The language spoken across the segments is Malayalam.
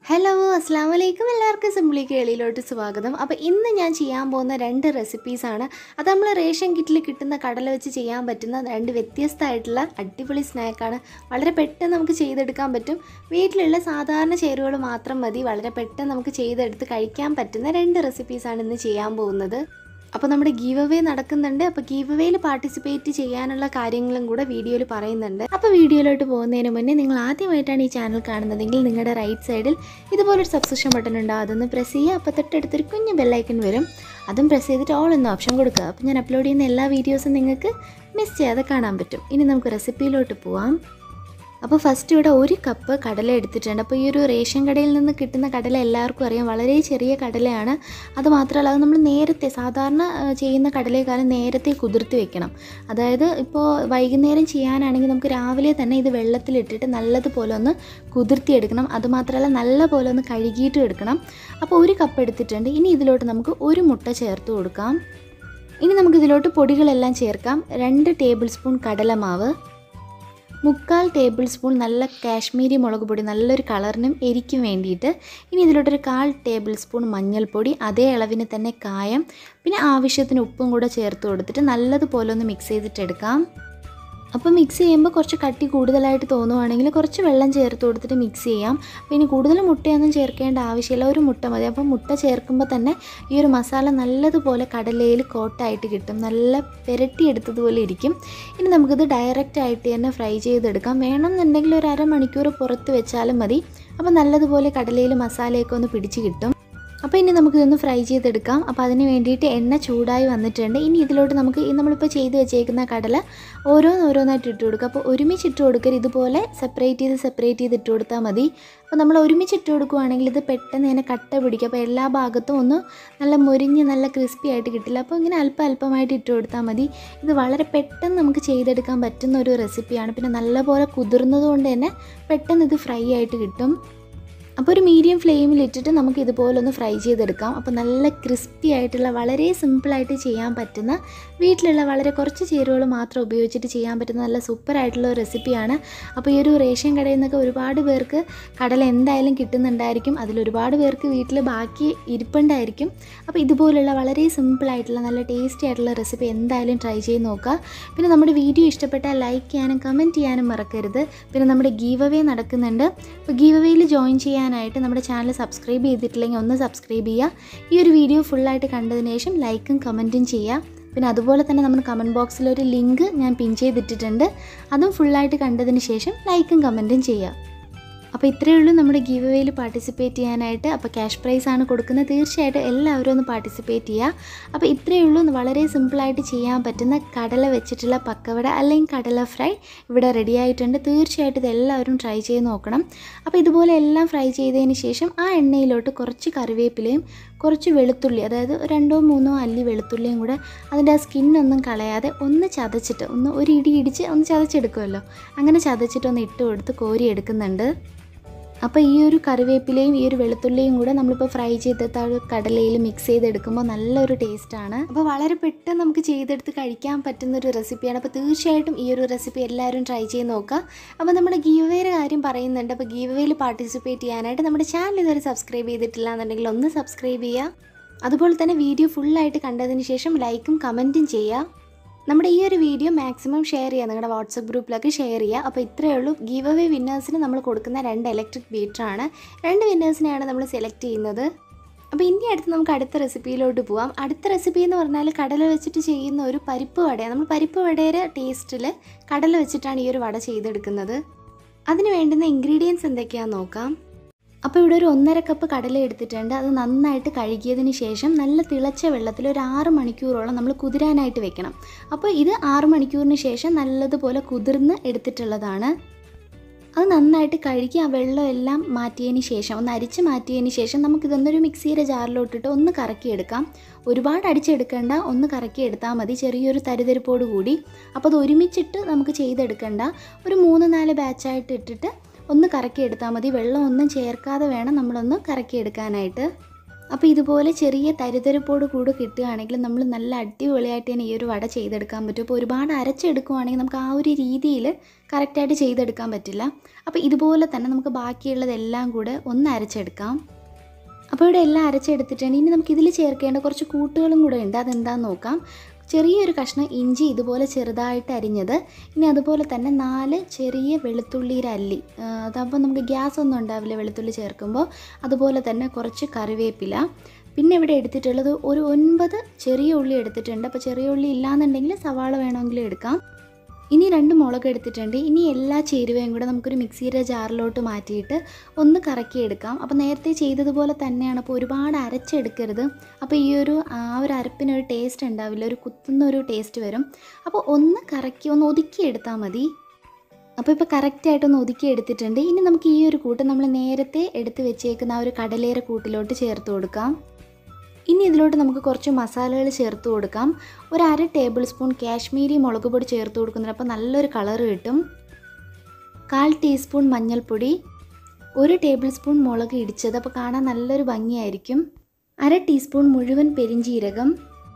ഹലോ അസ്സാം വലൈക്കും എല്ലാവർക്കും സിംപ്ലി കേളിയിലോട്ട് സ്വാഗതം അപ്പോൾ ഇന്ന് ഞാൻ ചെയ്യാൻ പോകുന്ന രണ്ട് റെസിപ്പീസാണ് അത് നമ്മൾ റേഷൻ കിറ്റിൽ കിട്ടുന്ന കടല വെച്ച് ചെയ്യാൻ പറ്റുന്ന രണ്ട് വ്യത്യസ്തമായിട്ടുള്ള അടിപൊളി സ്നാക്കാണ് വളരെ പെട്ടെന്ന് നമുക്ക് ചെയ്തെടുക്കാൻ പറ്റും വീട്ടിലുള്ള സാധാരണ ചേരുവകൾ മാത്രം മതി വളരെ പെട്ടെന്ന് നമുക്ക് ചെയ്തെടുത്ത് കഴിക്കാൻ പറ്റുന്ന രണ്ട് റെസിപ്പീസാണ് ഇന്ന് ചെയ്യാൻ പോകുന്നത് അപ്പോൾ നമ്മുടെ ഗീവ് അവേ നടക്കുന്നുണ്ട് അപ്പോൾ ഗീവ് അവേയിൽ പാർട്ടിസിപ്പേറ്റ് ചെയ്യാനുള്ള കാര്യങ്ങളും കൂടെ വീഡിയോയിൽ പറയുന്നുണ്ട് അപ്പോൾ വീഡിയോയിലോട്ട് പോകുന്നതിന് മുന്നേ നിങ്ങൾ ആദ്യമായിട്ടാണ് ഈ ചാനൽ കാണുന്നതെങ്കിൽ നിങ്ങളുടെ റൈറ്റ് സൈഡിൽ ഇതുപോലൊരു സബ്സ്ക്രിപ്ഷൻ ബട്ടൺ ഉണ്ടാവും അതൊന്ന് പ്രസ് ചെയ്യുക അപ്പോൾ തൊട്ടടുത്തൊരു കുഞ്ഞ് ബെല്ലൈക്കൺ വരും അതും പ്രസ് ചെയ്തിട്ട് ഓൾ എന്ന ഓപ്ഷൻ കൊടുക്കുക അപ്പോൾ ഞാൻ അപ്ലോഡ് ചെയ്യുന്ന എല്ലാ വീഡിയോസും നിങ്ങൾക്ക് മിസ് ചെയ്യാതെ കാണാൻ പറ്റും ഇനി നമുക്ക് റെസിപ്പിയിലോട്ട് പോവാം അപ്പോൾ ഫസ്റ്റ് ഇവിടെ ഒരു കപ്പ് കടല എടുത്തിട്ടുണ്ട് അപ്പോൾ ഈ ഒരു റേഷൻ കടയിൽ നിന്ന് കിട്ടുന്ന കടല എല്ലാവർക്കും അറിയാം വളരെ ചെറിയ കടലയാണ് അത് മാത്രമല്ല അത് നമ്മൾ നേരത്തെ സാധാരണ ആ, ചെയ്യുന്ന കടലയെക്കാളും നേരത്തെ കുതിർത്ത് വെക്കണം അതായത് ഇപ്പോൾ വൈകുന്നേരം ചെയ്യാനാണെങ്കിൽ നമുക്ക് രാവിലെ തന്നെ ഇത് വെള്ളത്തിലിട്ടിട്ട് നല്ലതുപോലെ ഒന്ന് കുതിർത്തിയെടുക്കണം അതുമാത്രമല്ല നല്ല പോലെ ഒന്ന് കഴുകിയിട്ടും എടുക്കണം അപ്പോൾ ഒരു കപ്പ് എടുത്തിട്ടുണ്ട് ഇനി ഇതിലോട്ട് നമുക്ക് ഒരു മുട്ട ചേർത്ത് കൊടുക്കാം ഇനി നമുക്ക് ഇതിലോട്ട് പൊടികളെല്ലാം ചേർക്കാം രണ്ട് ടേബിൾ സ്പൂൺ കടലമാവ് മുക്കാൽ ടേബിൾ സ്പൂൺ നല്ല കാശ്മീരി മുളക് പൊടി നല്ലൊരു കളറിനും എരിക്കും വേണ്ടിയിട്ട് ഇനി ഇതിലോട്ടൊരു കാൽ ടേബിൾ സ്പൂൺ മഞ്ഞൾപ്പൊടി അതേ അളവിന് തന്നെ കായം പിന്നെ ആവശ്യത്തിന് ഉപ്പും കൂടെ ചേർത്ത് കൊടുത്തിട്ട് നല്ലതുപോലെ ഒന്ന് മിക്സ് ചെയ്തിട്ടെടുക്കാം അപ്പോൾ മിക്സ് ചെയ്യുമ്പോൾ കുറച്ച് കട്ടി കൂടുതലായിട്ട് തോന്നുവാണെങ്കിൽ കുറച്ച് വെള്ളം ചേർത്ത് കൊടുത്തിട്ട് മിക്സ് ചെയ്യാം പിന്നെ കൂടുതൽ മുട്ടയൊന്നും ചേർക്കേണ്ട ആവശ്യമില്ല ഒരു മുട്ട മതി അപ്പോൾ മുട്ട ചേർക്കുമ്പോൾ തന്നെ ഈ ഒരു മസാല നല്ലതുപോലെ കടലയിൽ കോട്ടായിട്ട് കിട്ടും നല്ല പുരട്ടിയെടുത്തതുപോലെ ഇരിക്കും ഇനി നമുക്കിത് ഡയറക്റ്റ് ആയിട്ട് തന്നെ ഫ്രൈ ചെയ്തെടുക്കാം വേണമെന്നുണ്ടെങ്കിൽ ഒരു അരമണിക്കൂർ പുറത്ത് വെച്ചാലും മതി അപ്പോൾ നല്ലതുപോലെ കടലയിൽ മസാലയൊക്കെ ഒന്ന് പിടിച്ച് കിട്ടും അപ്പോൾ ഇനി നമുക്കിതൊന്ന് ഫ്രൈ ചെയ്തെടുക്കാം അപ്പോൾ അതിന് വേണ്ടിയിട്ട് എണ്ണ ചൂടായി വന്നിട്ടുണ്ട് ഇനി ഇതിലോട്ട് നമുക്ക് ഈ നമ്മളിപ്പോൾ ചെയ്ത് വെച്ചേക്കുന്ന കടല ഓരോന്നോരോന്നായിട്ട് ഇട്ട് കൊടുക്കുക അപ്പോൾ ഒരുമിച്ച് ഇട്ട് കൊടുക്കരുത് ഇതുപോലെ സെപ്പറേറ്റ് ചെയ്ത് സെപ്പറേറ്റ് ചെയ്ത് ഇട്ട് കൊടുത്താൽ മതി അപ്പോൾ നമ്മൾ ഒരുമിച്ച് ഇട്ട് കൊടുക്കുകയാണെങ്കിൽ ഇത് പെട്ടെന്ന് തന്നെ കട്ട പിടിക്കും അപ്പോൾ എല്ലാ ഭാഗത്തും ഒന്ന് നല്ല മുരിഞ്ഞ് നല്ല ക്രിസ്പി ആയിട്ട് കിട്ടില്ല അപ്പോൾ ഇങ്ങനെ അല്പം അല്പമായിട്ട് ഇട്ട് കൊടുത്താൽ മതി ഇത് വളരെ പെട്ടെന്ന് നമുക്ക് ചെയ്തെടുക്കാൻ പറ്റുന്ന ഒരു റെസിപ്പിയാണ് പിന്നെ നല്ലപോലെ കുതിർന്നത് കൊണ്ട് തന്നെ പെട്ടെന്ന് ഇത് ഫ്രൈ ആയിട്ട് കിട്ടും അപ്പോൾ ഒരു മീഡിയം ഫ്ലെയിമിൽ ഇട്ടിട്ട് നമുക്ക് ഇതുപോലെ ഒന്ന് ഫ്രൈ ചെയ്തെടുക്കാം അപ്പോൾ നല്ല ക്രിസ്പി ആയിട്ടുള്ള വളരെ സിമ്പിളായിട്ട് ചെയ്യാൻ പറ്റുന്ന വീട്ടിലുള്ള വളരെ കുറച്ച് ചേരുവകൾ മാത്രം ഉപയോഗിച്ചിട്ട് ചെയ്യാൻ പറ്റുന്ന നല്ല സൂപ്പർ ആയിട്ടുള്ള ഒരു റെസിപ്പിയാണ് അപ്പോൾ ഈ ഒരു റേഷൻ കടയിൽ നിന്നൊക്കെ ഒരുപാട് പേർക്ക് കടല എന്തായാലും കിട്ടുന്നുണ്ടായിരിക്കും അതിൽ ഒരുപാട് പേർക്ക് വീട്ടിൽ ബാക്കി ഇരിപ്പുണ്ടായിരിക്കും അപ്പോൾ ഇതുപോലുള്ള വളരെ സിമ്പിളായിട്ടുള്ള നല്ല ടേസ്റ്റി ആയിട്ടുള്ള റെസിപ്പി എന്തായാലും ട്രൈ ചെയ്ത് നോക്കുക പിന്നെ നമ്മുടെ വീഡിയോ ഇഷ്ടപ്പെട്ടാൽ ലൈക്ക് ചെയ്യാനും കമൻറ്റ് ചെയ്യാനും മറക്കരുത് പിന്നെ നമ്മുടെ ഗീവ് അവേ നടക്കുന്നുണ്ട് അപ്പോൾ ഗീവ് അവേയിൽ ജോയിൻ ചെയ്യാനായിട്ട് നമ്മുടെ ചാനൽ സബ്സ്ക്രൈബ് ചെയ്തിട്ടില്ലെങ്കിൽ ഒന്ന് സബ്സ്ക്രൈബ് ചെയ്യുക ഈ ഒരു വീഡിയോ ഫുള്ളായിട്ട് കണ്ടതിന് ശേഷം ലൈക്കും കമൻറ്റും ചെയ്യുക പിന്നെ അതുപോലെ തന്നെ നമ്മുടെ കമൻറ്റ് ബോക്സിൽ ഒരു ലിങ്ക് ഞാൻ പിൻ ചെയ്തിട്ടിട്ടുണ്ട് അതും ഫുള്ളായിട്ട് കണ്ടതിന് ശേഷം ലൈക്കും കമൻറ്റും ചെയ്യുക അപ്പോൾ ഇത്രയേ ഉള്ളൂ നമ്മുടെ ഗീവ് അവേയിൽ പാർട്ടിസിപ്പേറ്റ് ചെയ്യാനായിട്ട് അപ്പോൾ ക്യാഷ് പ്രൈസ് ആണ് കൊടുക്കുന്നത് തീർച്ചയായിട്ടും എല്ലാവരും ഒന്ന് പാർട്ടിസിപ്പേറ്റ് ചെയ്യുക അപ്പോൾ ഇത്രയേ ഉള്ളൂ വളരെ സിമ്പിളായിട്ട് ചെയ്യാൻ പറ്റുന്ന കടല വെച്ചിട്ടുള്ള പക്കവട അല്ലെങ്കിൽ കടല ഫ്രൈ ഇവിടെ റെഡി ആയിട്ടുണ്ട് തീർച്ചയായിട്ടും ഇത് എല്ലാവരും ട്രൈ ചെയ്ത് നോക്കണം അപ്പോൾ ഇതുപോലെ എല്ലാം ഫ്രൈ ചെയ്തതിന് ശേഷം ആ എണ്ണയിലോട്ട് കുറച്ച് കറിവേപ്പിലയും കുറച്ച് വെളുത്തുള്ളി അതായത് രണ്ടോ മൂന്നോ അല്ലി വെളുത്തുള്ളിയും കൂടെ അതിൻ്റെ ആ സ്കിന്നൊന്നും കളയാതെ ഒന്ന് ചതച്ചിട്ട് ഒന്ന് ഒരു ഇടി ഇടിച്ച് ഒന്ന് ചതച്ചെടുക്കുമല്ലോ അങ്ങനെ ചതച്ചിട്ട് ഒന്ന് ഇട്ട് കൊടുത്ത് കോരി എടുക്കുന്നുണ്ട് അപ്പോൾ ഈ ഒരു കറിവേപ്പിലയും ഈ ഒരു വെളുത്തുള്ളിയും കൂടെ നമ്മളിപ്പോൾ ഫ്രൈ ചെയ്തെടുത്ത ആ ഒരു കടലയിൽ മിക്സ് ചെയ്തെടുക്കുമ്പോൾ നല്ലൊരു ടേസ്റ്റാണ് അപ്പോൾ വളരെ പെട്ടെന്ന് നമുക്ക് ചെയ്തെടുത്ത് കഴിക്കാൻ പറ്റുന്ന ഒരു റെസിപ്പിയാണ് അപ്പോൾ തീർച്ചയായിട്ടും ഈ ഒരു റെസിപ്പി എല്ലാവരും ട്രൈ ചെയ്ത് നോക്കുക അപ്പോൾ നമ്മുടെ ഗീവയുടെ കാര്യം പറയുന്നുണ്ട് അപ്പോൾ ഗീവയിൽ പാർട്ടിസിപ്പേറ്റ് ചെയ്യാനായിട്ട് നമ്മുടെ ചാനൽ ഇതുവരെ സബ്സ്ക്രൈബ് ചെയ്തിട്ടില്ല എന്നുണ്ടെങ്കിൽ ഒന്ന് സബ്സ്ക്രൈബ് ചെയ്യുക അതുപോലെ തന്നെ വീഡിയോ ഫുള്ളായിട്ട് കണ്ടതിന് ശേഷം ലൈക്കും കമൻറ്റും ചെയ്യുക നമ്മുടെ ഈ ഒരു വീഡിയോ മാക്സിമം ഷെയർ ചെയ്യുക നിങ്ങളുടെ വാട്സപ്പ് ഗ്രൂപ്പിലൊക്കെ ഷെയർ ചെയ്യുക അപ്പോൾ ഇത്രയേ ഉള്ളൂ ഗീവ് അവേ വിന്നേഴ്സിന് നമ്മൾ കൊടുക്കുന്ന രണ്ട് ഇലക്ട്രിക് ബീറ്ററാണ് രണ്ട് വിന്നേഴ്സിനെയാണ് നമ്മൾ സെലക്ട് ചെയ്യുന്നത് അപ്പോൾ ഇനി അടുത്ത് നമുക്ക് അടുത്ത റെസിപ്പിയിലോട്ട് പോവാം അടുത്ത റെസിപ്പി എന്ന് പറഞ്ഞാൽ കടല വെച്ചിട്ട് ചെയ്യുന്ന ഒരു പരിപ്പ് വടയാണ് നമ്മൾ പരിപ്പ് വടയുടെ ടേസ്റ്റിൽ കടല വെച്ചിട്ടാണ് ഈ ഒരു വട ചെയ്തെടുക്കുന്നത് അതിന് വേണ്ടുന്ന ഇൻഗ്രീഡിയൻസ് എന്തൊക്കെയാണെന്ന് നോക്കാം അപ്പോൾ ഇവിടെ ഒരു ഒന്നര കപ്പ് കടല എടുത്തിട്ടുണ്ട് അത് നന്നായിട്ട് കഴുകിയതിന് ശേഷം നല്ല തിളച്ച വെള്ളത്തിൽ ഒരു ആറ് മണിക്കൂറോളം നമ്മൾ കുതിരാനായിട്ട് വെക്കണം അപ്പോൾ ഇത് ആറ് മണിക്കൂറിന് ശേഷം നല്ലതുപോലെ കുതിർന്ന് എടുത്തിട്ടുള്ളതാണ് അത് നന്നായിട്ട് കഴുകി ആ വെള്ളം എല്ലാം മാറ്റിയതിന് ശേഷം ഒന്ന് അരിച്ച് മാറ്റിയതിന് ശേഷം നമുക്കിതൊന്നൊരു മിക്സിയുടെ ജാറിലോട്ടിട്ട് ഒന്ന് കറക്കിയെടുക്കാം ഒരുപാട് അടിച്ചെടുക്കേണ്ട ഒന്ന് കറക്കിയെടുത്താൽ മതി ചെറിയൊരു തരിതരിപ്പോട് കൂടി അപ്പോൾ അത് ഒരുമിച്ചിട്ട് നമുക്ക് ചെയ്തെടുക്കേണ്ട ഒരു മൂന്ന് നാല് ബാച്ചായിട്ട് ഇട്ടിട്ട് ഒന്ന് കറക്കിയെടുത്താൽ മതി വെള്ളം ഒന്നും ചേർക്കാതെ വേണം നമ്മളൊന്ന് കറക്കിയെടുക്കാനായിട്ട് അപ്പോൾ ഇതുപോലെ ചെറിയ തരിതരിപ്പോട് കൂടെ കിട്ടുകയാണെങ്കിൽ നമ്മൾ നല്ല അടിപൊളിയായിട്ട് തന്നെ ഈ ഒരു വട ചെയ്തെടുക്കാൻ പറ്റും അപ്പോൾ ഒരുപാട് അരച്ചെടുക്കുവാണെങ്കിൽ നമുക്ക് ആ ഒരു രീതിയിൽ കറക്റ്റായിട്ട് ചെയ്തെടുക്കാൻ പറ്റില്ല അപ്പോൾ ഇതുപോലെ തന്നെ നമുക്ക് ബാക്കിയുള്ളതെല്ലാം കൂടെ ഒന്ന് അരച്ചെടുക്കാം അപ്പോൾ ഇവിടെ എല്ലാം അരച്ചെടുത്തിട്ടുണ്ട് ഇനി നമുക്ക് ഇതിൽ ചേർക്കേണ്ട കുറച്ച് കൂട്ടുകളും കൂടെ ഉണ്ട് അതെന്താണെന്ന് നോക്കാം ചെറിയൊരു കഷ്ണം ഇഞ്ചി ഇതുപോലെ ചെറുതായിട്ട് അരിഞ്ഞത് ഇനി അതുപോലെ തന്നെ നാല് ചെറിയ വെളുത്തുള്ളിയുടെ അല്ലി ആ, അതാകുമ്പോൾ നമുക്ക് ഗ്യാസ് ഒന്നും ഉണ്ടാവില്ല വെളുത്തുള്ളി ചേർക്കുമ്പോൾ അതുപോലെ തന്നെ കുറച്ച് കറിവേപ്പില പിന്നെ ഇവിടെ എടുത്തിട്ടുള്ളത് ഒരു ഒൻപത് ചെറിയ ഉള്ളി എടുത്തിട്ടുണ്ട് അപ്പോൾ ചെറിയ ഉള്ളി ഇല്ലാന്നുണ്ടെങ്കിൽ സവാള വേണമെങ്കിലും എടുക്കാം ഇനി രണ്ട് മുളക് എടുത്തിട്ടുണ്ട് ഇനി എല്ലാ ചേരുവയും കൂടെ നമുക്കൊരു മിക്സിയുടെ ജാറിലോട്ട് മാറ്റിയിട്ട് ഒന്ന് കറക്കിയെടുക്കാം അപ്പോൾ നേരത്തെ ചെയ്തതുപോലെ തന്നെയാണ് അപ്പോൾ ഒരുപാട് അരച്ചെടുക്കരുത് അപ്പോൾ ഈ ഒരു ആ ഒരു അരപ്പിനൊരു ടേസ്റ്റ് ഉണ്ടാവില്ല ഒരു കുത്തുന്ന ഒരു ടേസ്റ്റ് വരും അപ്പോൾ ഒന്ന് കറക്കി ഒന്ന് ഒതുക്കിയെടുത്താൽ മതി അപ്പോൾ ഇപ്പോൾ കറക്റ്റായിട്ടൊന്ന് ഒതുക്കി എടുത്തിട്ടുണ്ട് ഇനി നമുക്ക് ഈ ഒരു കൂട്ട് നമ്മൾ നേരത്തെ എടുത്ത് വെച്ചേക്കുന്ന ആ ഒരു കടലേര കൂട്ടിലോട്ട് ചേർത്ത് കൊടുക്കാം ഇനി ഇതിലോട്ട് നമുക്ക് കുറച്ച് മസാലകൾ ചേർത്ത് കൊടുക്കാം ഒരു അര ടേബിൾ സ്പൂൺ കാശ്മീരി മുളക് പൊടി ചേർത്ത് കൊടുക്കുന്നുണ്ട് അപ്പോൾ നല്ലൊരു കളർ കിട്ടും കാൽ ടീസ്പൂൺ മഞ്ഞൾപ്പൊടി ഒരു ടേബിൾ സ്പൂൺ മുളക് ഇടിച്ചത് അപ്പോൾ കാണാൻ നല്ലൊരു ഭംഗിയായിരിക്കും അര ടീസ്പൂൺ മുഴുവൻ പെരിഞ്ചീരകം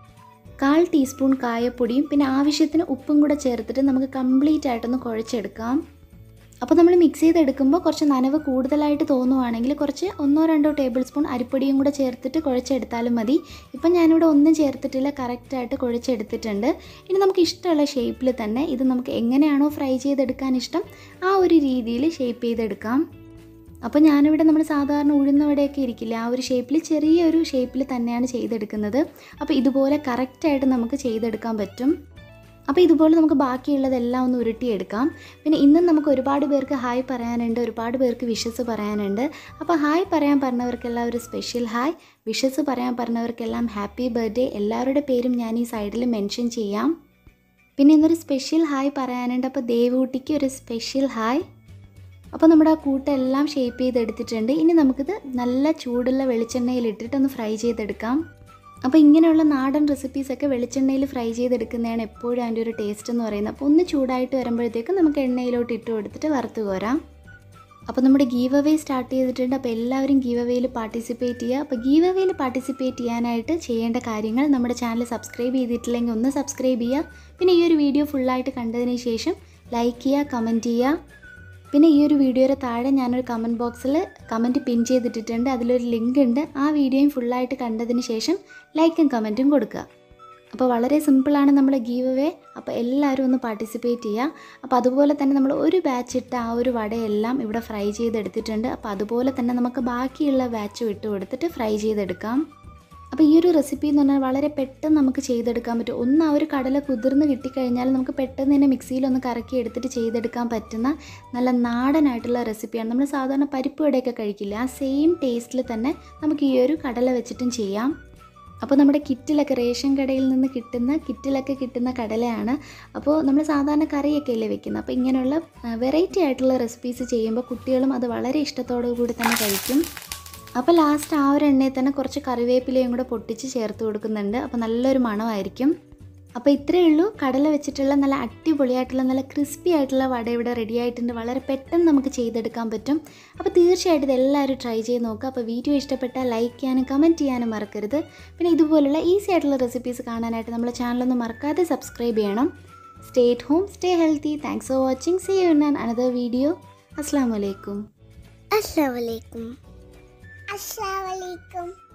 കാൽ ടീസ്പൂൺ കായപ്പൊടിയും പിന്നെ ആവശ്യത്തിന് ഉപ്പും കൂടെ ചേർത്തിട്ട് നമുക്ക് കംപ്ലീറ്റ് ആയിട്ടൊന്ന് കുഴച്ചെടുക്കാം അപ്പോൾ നമ്മൾ മിക്സ് ചെയ്തെടുക്കുമ്പോൾ കുറച്ച് നനവ് കൂടുതലായിട്ട് തോന്നുവാണെങ്കിൽ കുറച്ച് ഒന്നോ രണ്ടോ ടേബിൾ സ്പൂൺ അരിപ്പൊടിയും കൂടെ ചേർത്തിട്ട് കുഴച്ചെടുത്താലും മതി ഇപ്പം ഞാനിവിടെ ഒന്നും ചേർത്തിട്ടില്ല കറക്റ്റായിട്ട് കുഴച്ചെടുത്തിട്ടുണ്ട് ഇനി നമുക്ക് ഇഷ്ടമുള്ള ഷേപ്പിൽ തന്നെ ഇത് നമുക്ക് എങ്ങനെയാണോ ഫ്രൈ ചെയ്തെടുക്കാൻ ഇഷ്ടം ആ ഒരു രീതിയിൽ ഷേപ്പ് ചെയ്തെടുക്കാം അപ്പോൾ ഞാനിവിടെ നമ്മൾ സാധാരണ ഉഴുന്ന വടയൊക്കെ ഇരിക്കില്ല ആ ഒരു ഷേപ്പിൽ ചെറിയൊരു ഷേപ്പിൽ തന്നെയാണ് ചെയ്തെടുക്കുന്നത് അപ്പോൾ ഇതുപോലെ കറക്റ്റായിട്ട് നമുക്ക് ചെയ്തെടുക്കാൻ പറ്റും അപ്പോൾ ഇതുപോലെ നമുക്ക് ബാക്കിയുള്ളതെല്ലാം ഒന്ന് ഉരുട്ടിയെടുക്കാം പിന്നെ ഇന്നും നമുക്ക് ഒരുപാട് പേർക്ക് ഹായ് പറയാനുണ്ട് ഒരുപാട് പേർക്ക് വിഷസ് പറയാനുണ്ട് അപ്പോൾ ഹായ് പറയാൻ പറഞ്ഞവർക്കെല്ലാം ഒരു സ്പെഷ്യൽ ഹായ് വിഷസ് പറയാൻ പറഞ്ഞവർക്കെല്ലാം ഹാപ്പി ബർത്ത്ഡേ എല്ലാവരുടെ പേരും ഞാൻ ഈ സൈഡിൽ മെൻഷൻ ചെയ്യാം പിന്നെ ഇന്നൊരു സ്പെഷ്യൽ ഹായ് പറയാനുണ്ട് അപ്പോൾ ദേവൂട്ടിക്ക് ഒരു സ്പെഷ്യൽ ഹായ് അപ്പോൾ നമ്മുടെ ആ കൂട്ടെല്ലാം ഷേപ്പ് ചെയ്തെടുത്തിട്ടുണ്ട് ഇനി നമുക്കിത് നല്ല ചൂടുള്ള വെളിച്ചെണ്ണയിൽ ഇട്ടിട്ട് ഒന്ന് ഫ്രൈ ചെയ്തെടുക്കാം അപ്പോൾ ഇങ്ങനെയുള്ള നാടൻ റെസിപ്പീസൊക്കെ വെളിച്ചെണ്ണയിൽ ഫ്രൈ ചെയ്തെടുക്കുന്നതാണ് എപ്പോഴും അതിൻ്റെ ഒരു ടേസ്റ്റ് എന്ന് പറയുന്നത് അപ്പോൾ ഒന്ന് ചൂടായിട്ട് വരുമ്പോഴത്തേക്കും നമുക്ക് എണ്ണയിലോട്ട് ഇട്ട് കൊടുത്തിട്ട് വറുത്ത് കോരാം അപ്പോൾ നമ്മുടെ ഗീവ് അവേ സ്റ്റാർട്ട് ചെയ്തിട്ടുണ്ട് അപ്പോൾ എല്ലാവരും ഗീവ് അവേയിൽ പാർട്ടിസിപ്പേറ്റ് ചെയ്യുക അപ്പോൾ ഗീവ് അവേയിൽ പാർട്ടിസിപ്പേറ്റ് ചെയ്യാനായിട്ട് ചെയ്യേണ്ട കാര്യങ്ങൾ നമ്മുടെ ചാനൽ സബ്സ്ക്രൈബ് ചെയ്തിട്ടില്ലെങ്കിൽ ഒന്ന് സബ്സ്ക്രൈബ് ചെയ്യുക പിന്നെ ഈ ഒരു വീഡിയോ ഫുള്ളായിട്ട് കണ്ടതിന് ശേഷം ലൈക്ക് ചെയ്യുക കമൻറ്റ് ചെയ്യുക പിന്നെ ഈ ഒരു വീഡിയോയുടെ താഴെ ഞാനൊരു കമൻറ്റ് ബോക്സിൽ കമൻറ്റ് പിൻ ചെയ്തിട്ടിട്ടുണ്ട് അതിലൊരു ലിങ്ക് ഉണ്ട് ആ വീഡിയോയും ഫുള്ളായിട്ട് കണ്ടതിന് ശേഷം ലൈക്കും കമൻറ്റും കൊടുക്കുക അപ്പോൾ വളരെ സിമ്പിളാണ് നമ്മുടെ ഗീവ് അവേ അപ്പോൾ എല്ലാവരും ഒന്ന് പാർട്ടിസിപ്പേറ്റ് ചെയ്യുക അപ്പോൾ അതുപോലെ തന്നെ നമ്മൾ ഒരു ബാച്ച് ഇട്ട ആ ഒരു വടയെല്ലാം ഇവിടെ ഫ്രൈ ചെയ്തെടുത്തിട്ടുണ്ട് അപ്പോൾ അതുപോലെ തന്നെ നമുക്ക് ബാക്കിയുള്ള ബാച്ചും ഇട്ട് കൊടുത്തിട്ട് ഫ്രൈ ചെയ്തെടുക്കാം അപ്പോൾ ഈ ഒരു റെസിപ്പി എന്ന് പറഞ്ഞാൽ വളരെ പെട്ടെന്ന് നമുക്ക് ചെയ്തെടുക്കാൻ പറ്റും ഒന്ന് ആ ഒരു കടല കുതിർന്ന് കിട്ടിക്കഴിഞ്ഞാൽ നമുക്ക് പെട്ടെന്ന് തന്നെ മിക്സിയിലൊന്ന് കറക്കി എടുത്തിട്ട് ചെയ്തെടുക്കാൻ പറ്റുന്ന നല്ല നാടനായിട്ടുള്ള റെസിപ്പിയാണ് നമ്മൾ സാധാരണ പരിപ്പ് വടയൊക്കെ കഴിക്കില്ല ആ സെയിം ടേസ്റ്റിൽ തന്നെ നമുക്ക് ഈ ഒരു കടല വെച്ചിട്ടും ചെയ്യാം അപ്പോൾ നമ്മുടെ കിറ്റിലൊക്കെ റേഷൻ കടയിൽ നിന്ന് കിട്ടുന്ന കിറ്റിലൊക്കെ കിട്ടുന്ന കടലയാണ് അപ്പോൾ നമ്മൾ സാധാരണ കറിയൊക്കെ അല്ലേ വെക്കുന്നത് അപ്പോൾ ഇങ്ങനെയുള്ള വെറൈറ്റി ആയിട്ടുള്ള റെസിപ്പീസ് ചെയ്യുമ്പോൾ കുട്ടികളും അത് വളരെ ഇഷ്ടത്തോടു കൂടി തന്നെ കഴിക്കും അപ്പോൾ ലാസ്റ്റ് ആ ഒരു എണ്ണയിൽ തന്നെ കുറച്ച് കറിവേപ്പിലയും കൂടെ പൊട്ടിച്ച് ചേർത്ത് കൊടുക്കുന്നുണ്ട് അപ്പോൾ നല്ലൊരു മണമായിരിക്കും അപ്പോൾ ഇത്രയേ ഉള്ളൂ കടല വെച്ചിട്ടുള്ള നല്ല അടിപൊളിയായിട്ടുള്ള നല്ല ക്രിസ്പി ആയിട്ടുള്ള വട ഇവിടെ റെഡി ആയിട്ടുണ്ട് വളരെ പെട്ടെന്ന് നമുക്ക് ചെയ്തെടുക്കാൻ പറ്റും അപ്പോൾ തീർച്ചയായിട്ടും ഇത് എല്ലാവരും ട്രൈ ചെയ്ത് നോക്കുക അപ്പോൾ വീഡിയോ ഇഷ്ടപ്പെട്ടാൽ ലൈക്ക് ചെയ്യാനും കമൻറ്റ് ചെയ്യാനും മറക്കരുത് പിന്നെ ഇതുപോലുള്ള ഈസി ആയിട്ടുള്ള റെസിപ്പീസ് കാണാനായിട്ട് നമ്മുടെ ചാനലൊന്നും മറക്കാതെ സബ്സ്ക്രൈബ് ചെയ്യണം stay at home stay healthy thanks for watching see you in another video അസ്സാം വലൈക്കും Assalamualaikum. Assalamualaikum.